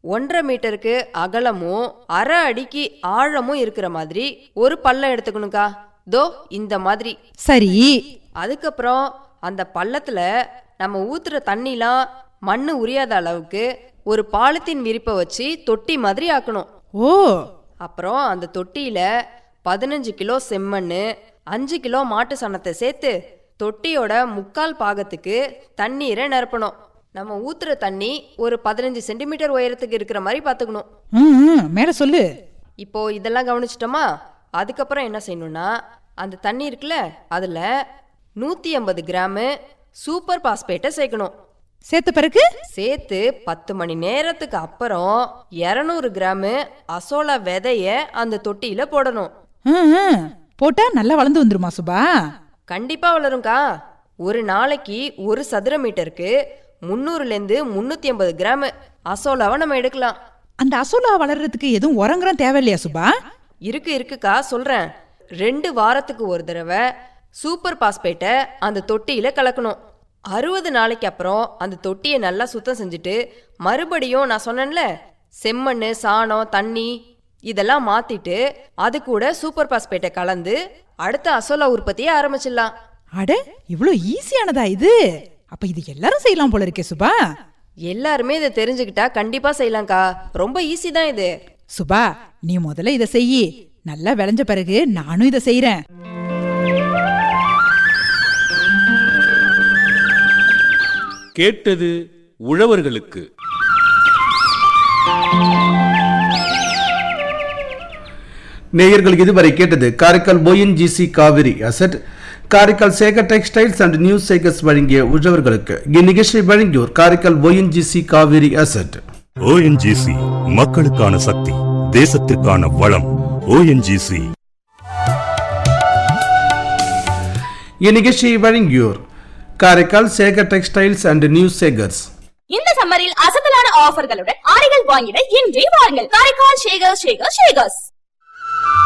ஒன்றரை மீட்டருக்கு அகலமும் அரை அடிக்கு ஆழமும் இருக்கிற மாதிரி ஒரு பள்ளம் எடுத்துக்கணுக்கா தோ இந்த மாதிரி சரி அதுக்கப்புறம் அந்த பள்ளத்துல நம்ம ஊத்துற தண்ணிலாம் மண்ணு உரியாத அளவுக்கு ஒரு பாலித்தீன் விரிப்பை வச்சு தொட்டி மாதிரி ஆக்கணும் ஓ அப்புறம் அந்த தொட்டியில பதினஞ்சு கிலோ செம்மண்ணு அஞ்சு கிலோ மாட்டு சாணத்தை சேர்த்து தொட்டியோட முக்கால் பாகத்துக்கு தண்ணீரை நிரப்பணும் நம்ம ஊத்துற தண்ணி ஒரு பதினஞ்சு சென்டிமீட்டர் உயரத்துக்கு இருக்கிற மாதிரி பார்த்துக்கணும் ம், ம், மேல சொல்லு இப்போ இதெல்லாம் கவனிச்சிட்டோமா அதுக்கப்புறம் என்ன செய்யணும்னா அந்த தண்ணி இருக்குல்ல அதில் நூற்றி ஐம்பது கிராமு சூப்பர் பாஸ்பேட்டை சேர்க்கணும் சேர்த்த பிறகு சேர்த்து பத்து மணி நேரத்துக்கு அப்புறம் இரநூறு கிராமு அசோலா விதைய அந்த தொட்டியில் போடணும் ம், ம். போட்டா நல்லா வளர்ந்து வந்துருமா சுபா கண்டிப்பா வளரும்க்கா ஒரு நாளைக்கு ஒரு சதுர மீட்டருக்கு முந்நூறுலேருந்து முந்நூற்றி ஐம்பது கிராம் அசோலாவை நம்ம எடுக்கலாம் அந்த அசோலா வளர்றதுக்கு எதுவும் உரங்குறம் தேவையில்லையா சுபா இருக்கு இருக்குக்கா சொல்றேன் ரெண்டு வாரத்துக்கு ஒரு தடவை சூப்பர் பாஸ்பேட்டை அந்த தொட்டியில கலக்கணும் அறுபது நாளைக்கு அப்புறம் அந்த தொட்டியை நல்லா சுத்தம் செஞ்சுட்டு மறுபடியும் நான் சொன்னேன்ல செம்மண் சாணம் தண்ணி இதெல்லாம் மாத்திட்டு அது கூட சூப்பர் பாஸ்பேட்டை கலந்து அடுத்த அசோலா உற்பத்தியை ஆரம்பிச்சிடலாம் அட இவ்வளோ ஈஸியானதா இது அப்ப இது எல்லாரும் செய்யலாம் போல இருக்கே சுபா எல்லாருமே இதை தெரிஞ்சுக்கிட்டா கண்டிப்பா செய்யலாம்க்கா ரொம்ப ஈஸி தான் இது சுபா நீ முதல்ல இத செய்யி நல்லா விளைஞ்ச பிறகு நானும் இத செய்யறேன் கேட்டது உழவர்களுக்கு நேயர்கள் இதுவரை கேட்டது Karaikal ONGC Cauvery asset Karaikal Sekar textiles and news Sekars வழங்கிய உழவர்களுக்கு இந்நிகழ்ச்சியை வழங்கியோர் Karaikal ONGC Cauvery asset ONGC மக்களுக்கான சக்தி தேசத்திற்கான வளம் ஓஎன்ஜிசி இந்நிகழ்ச்சியை வழங்கியோர் Karaikal Sekar textiles and news Sekars இந்த சம்மரில் அசத்தலான ஆஃபர்களுடன் ஆடைகள் வாங்கிட இன்றே வாருங்கள் காரைக்கால் ஷேகர் ஷேகர் ஷேகர்ஸ்